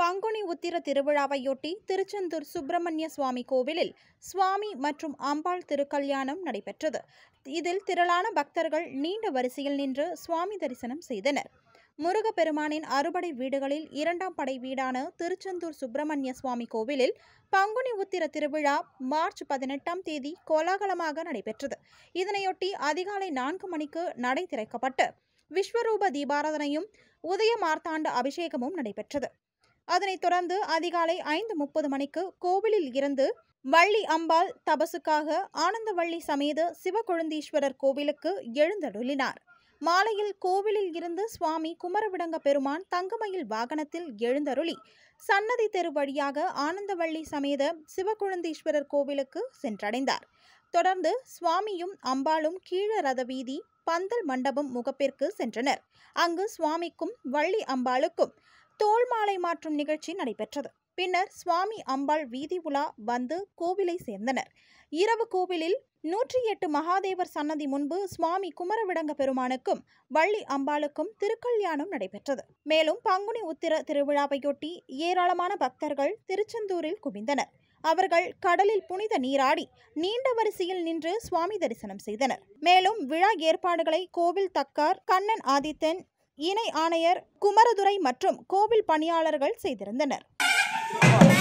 பங்குனி உத்திர திருவிழாவையொட்டி திருச்செந்தூர் சுப்பிரமணிய சுவாமி கோவிலில் சுவாமி மற்றும் அம்பாள் திருக்கல்யாணம் நடைபெற்றது இதில் திரளான பக்தர்கள் நீண்ட வரிசையில் நின்று சுவாமி தரிசனம் செய்தனர் முருகப்பெருமானின் அறுபடை வீடுகளில் இரண்டாம் படை வீடான திருச்செந்தூர் சுப்பிரமணிய சுவாமி கோவிலில் பங்குனி உத்திர திருவிழா மார்ச் பதினெட்டாம் தேதி கோலாகலமாக நடைபெற்றது இதனையொட்டி அதிகாலை நான்கு மணிக்கு நடை திறக்கப்பட்டு விஸ்வரூப தீபாராதனையும் உதய மார்த்தாண்ட அபிஷேகமும் நடைபெற்றது அதனைத் தொடர்ந்து அதிகாலை ஐந்து முப்பது மணிக்கு கோவிலில் இருந்து வள்ளி அம்பாள் தபசுக்காக ஆனந்தவள்ளி சமேத சிவகொழுந்தீஸ்வரர் கோவிலுக்கு எழுந்தருளினார் மாலையில் கோவிலில் இருந்து சுவாமி குமரவிடங்க பெருமான் தங்கமயில் வாகனத்தில் எழுந்தருளி சன்னதி தெரு வழியாக ஆனந்தவள்ளி சமேத சிவகுழந்தீஸ்வரர் கோவிலுக்கு சென்றடைந்தார் தொடர்ந்து சுவாமியும் அம்பாளும் கீழ ரத வீதி பந்தல் மண்டபம் முகப்பிற்கு சென்றனர் அங்கு சுவாமிக்கும் வள்ளி அம்பாளுக்கும் தோல் மாலை மாற்றும் நிகழ்ச்சி நடைபெற்றது பின்னர் சுவாமி அம்பாள் வீதி உலா வந்து கோவிலை சேர்ந்தனர் இரவு கோவிலில் நூற்றி எட்டு மகாதேவர் சன்னதி முன்பு சுவாமி குமரவிடங்க பெருமானுக்கும் வள்ளி அம்பாளுக்கும் திருக்கல்யாணம் நடைபெற்றது மேலும் பங்குனி உத்திர திருவிழாவையொட்டி ஏராளமான பக்தர்கள் திருச்செந்தூரில் குவிந்தனர் அவர்கள் கடலில் புனித நீராடி நீண்ட வரிசையில் நின்று சுவாமி தரிசனம் செய்தனர் மேலும் விழா ஏற்பாடுகளை கோவில் தக்கார் கண்ணன் ஆதித்தன் இணை ஆணையர் குமரதுரை மற்றும் கோவில் பணியாளர்கள் செய்திருந்தனர்